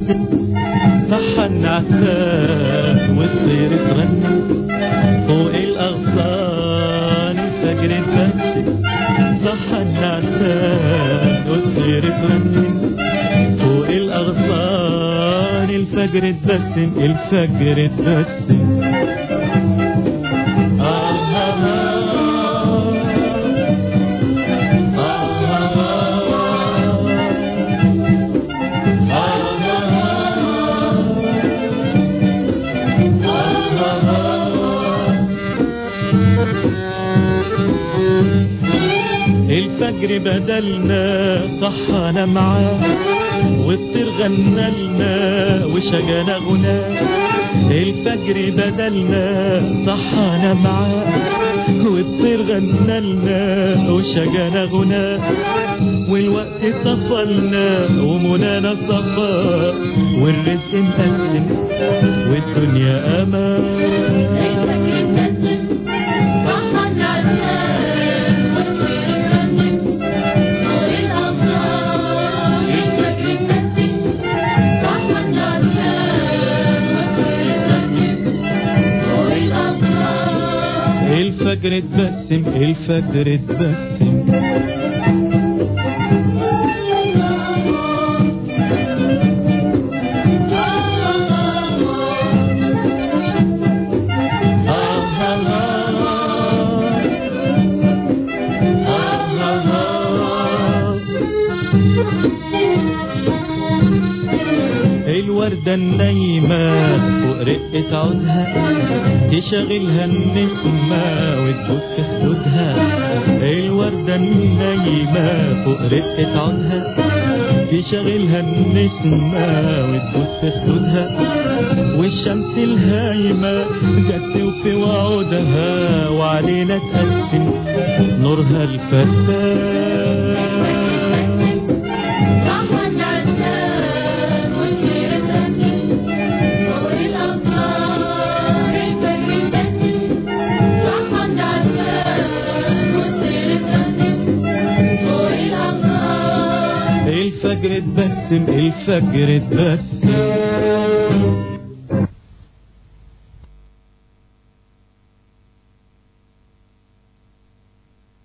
تبسم صح النعسان والطير ترنم فوق الأغصان الفجر تبسم صح النعسان والطير ترنم فوق الأغصان الفجر تبسم الفجر تبسم آه آه آه الفجر بدلنا صحانا معاه والطير غنى لنا وشجانا غناه الفجر بدلنا صحانا معاه والطير غنى لنا وشجانا غناه والوقت طفلنا ومنانا صفا والرزق مقسم والدنيا امان الفجر تبسم الفجر تبسم الوردة النايمة فوق رقة عودها تشغلها النسمة وتبص في خدودها الوردة النايمة فوق رقة عودها تشغلها النسمة وتبص في خدودها والشمس الهايمة جت وفي وعودها وعلينا تقسم نورها الفتان الفجر تبسم الفجر تبسم